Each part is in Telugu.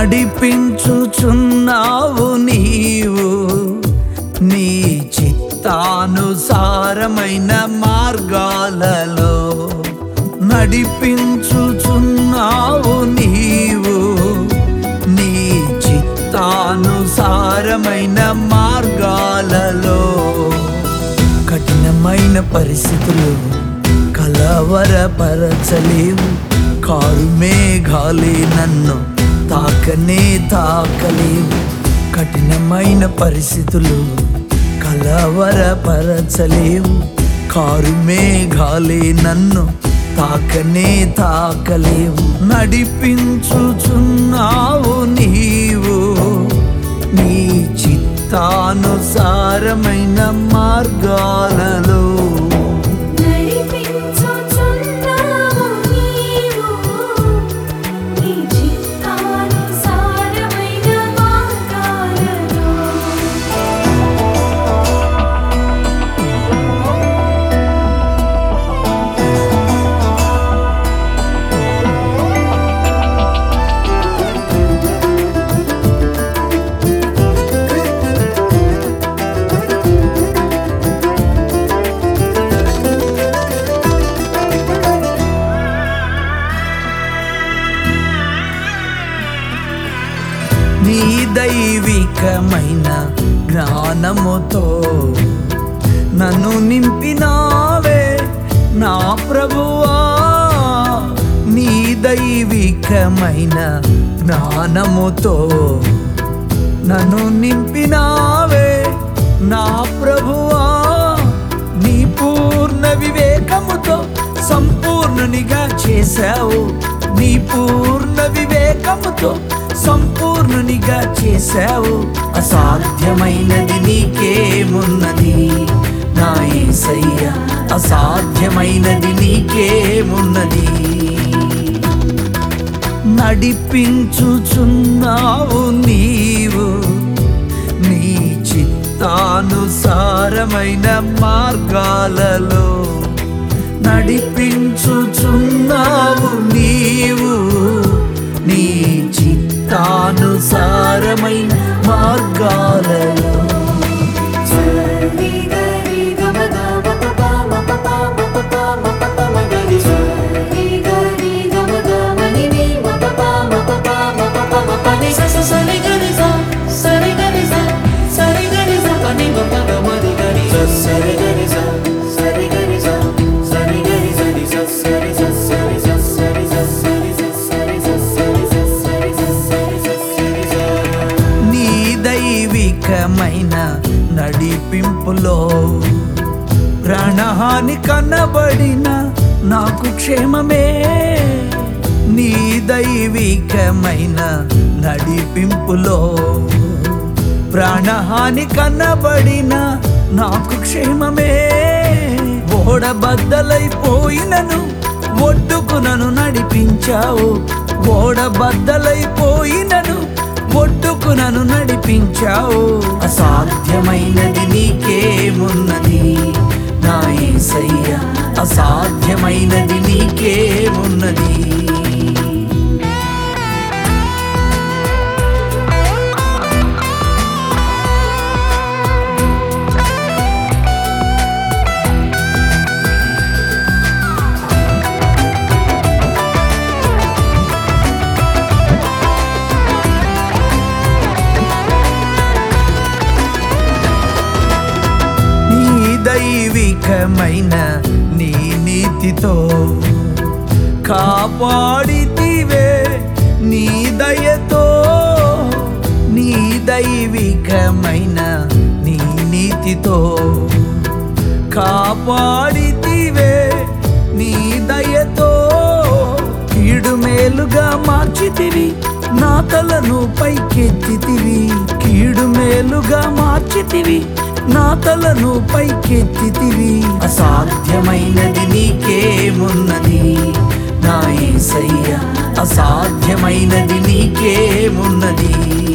నడిపించుచున్నావు నీవు నీ చిత్తానుసారమైన మార్గాలలో నడిపించుచున్నావు నీవు నీ చిత్తానుసారమైన మార్గాలలో కఠినమైన పరిస్థితులు కలవరపరచలేవు కారు మేఘాలే నన్ను తాకనే తాకలేవు కఠినమైన పరిస్థితులు కలవరపరచలేవు కారు మేఘాలే నన్ను తాకనే తాకలేవు నడిపించుచున్నావు నీవు నీ చిత్తానుసారమైన మార్గాలలో నడిపించుచున్నావు నీవు నీ చిత్తానుసారమైన మార్గాలలో నీ దైవికమైన జ్ఞానముతో నన్ను నింపినావే నా ప్రభువా నీ దైవికమైన జ్ఞానముతో నన్ను నింపినావే నా ప్రభువా నీ పూర్ణ వివేకముతో సంపూర్ణునిగా చేశావు నీ పూర్ణ వివేకముతో సంపూర్ణునిగా చేశావు అసాధ్యమైనది నీకేమున్నది నా యేసయ్య అసాధ్యమైనది నీకేమున్నది నడిపించుచున్నావు నీవు నీ చిత్తానుసారమైన మార్గాలలో నడిపించుచున్నావు నీవు నీ చిత్తానుసారమైన మార్గాలలో సరి గరి గమ గమ పప మప పమ పప మప పమ గరి సరి గరి గమ గమ ని ని మప పమ పప మప పమ పని స స సరి గరి స సరి గరి స సరి గరి స పని మప గమ ని గరి స సరి గరి స సరి గరి స సరి గరి సరి స సరి స సరి స సరి స సరి స సరి స సరి స సరి స సరి స సరి స నీ దైవికమైన నడిపింపులో ప్రాణహాని కనబడిన నాకు క్షేమమే నీ దైవికమైన నడిపింపులో ప్రాణహాని కనబడిన నాకు క్షేమమే ఓడబద్దలైపోయినను ఒడ్డుకు నన్ను నడిపించావు ఓడబద్దలైపోయినను ఒడ్డుకు నన్ను నడిపించావు అసాధ్యమైనది నీకేమున్నది నా యేసయ్య అసాధ్యమైనది నీకేమున్నది నీ దైవికమైన నీ నీతితో కాపాడితివే నీ దయతో నీ దైవికమైన నీ నీతితో కాపాడితివే నీ దయతో కీడు మేలుగా మార్చితివి నా తలను పైకెత్తితివి కీడు మేలుగా మార్చితివి నా తలను పైకెత్తితివి అసాధ్యమైనది నీకేమున్నది నా యేసయ్య అసాధ్యమైనది నీకేమున్నది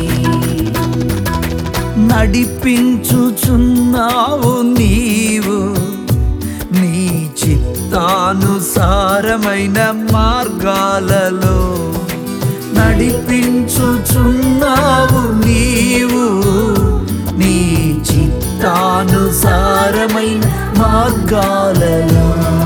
నడిపించుచున్నావు నీవు నీ చిత్తానుసారమైన మార్గాలలో నడి నడిపించుచున్నావు నీవు నీ చిత్తానుసారమైన మార్గాలలో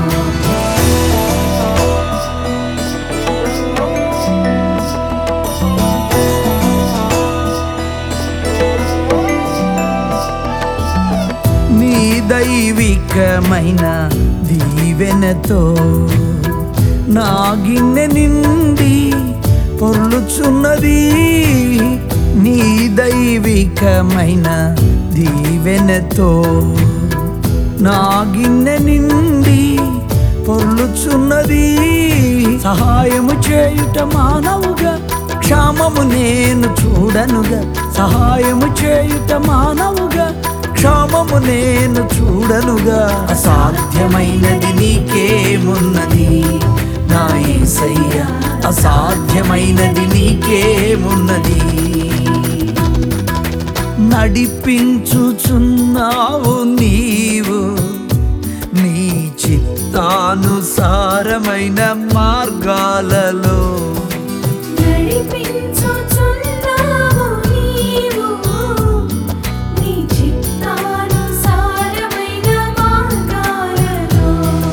నీ దైవికమైన దీవెనతో నా గిన్నె నిండి పొర్లుచున్నది నీ దైవికమైన దీవెనతో నా గిన్నె నిండి పొర్లుచున్నది సహాయము చేయుట మానవుగా క్షామము నేను చూడనుగా సహాయము చేయుట మానవుగా క్షామము నేను చూడనుగా అసాధ్యమైనది నీకేమున్నది నా యేసయ్య అసాధ్యమైనది నీకేమున్నది నడిపించుచున్నావు నీవు నీ చిత్తానుసారమైన మార్గాలలో నడిపించుచున్నావు నీవు నీ చిత్తానుసారమైన మార్గాలలో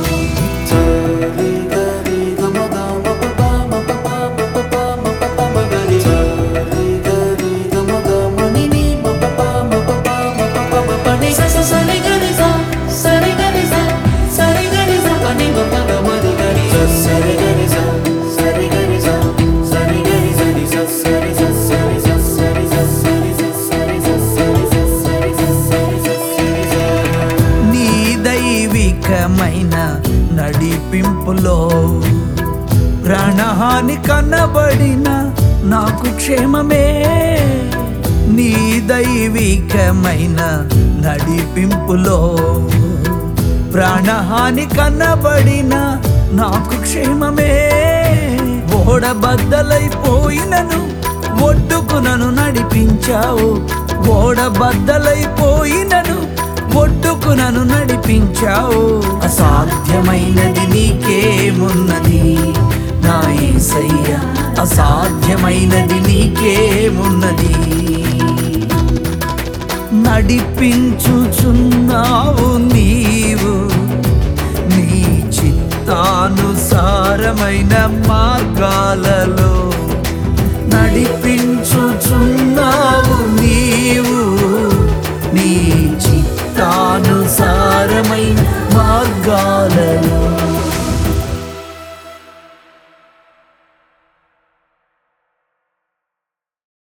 నీ దైవికమైన నడిపింపులో ప్రాణహాని కనబడిన నాకు క్షేమమే నీ దైవికమైన నడిపింపులో ప్రాణహాని కనబడిన నాకు క్షేమమే ఓడబద్దలైపోయినను ఒడ్డుకు నన్ను నడిపించావు ఓడబద్దలైపోయినను ఒడ్డుకు నన్ను నడిపించావు అసాధ్యమైనది నీకేమున్నది నా యేసయ్య అసాధ్యమైనది నీకేమున్నది నడిపించుచున్నావు నీవు నీ చిత్తానుసారమైన మార్గాలలో నడిపించుచున్నావు నీవు నీ చిత్తానుసారమైన మార్గాలలో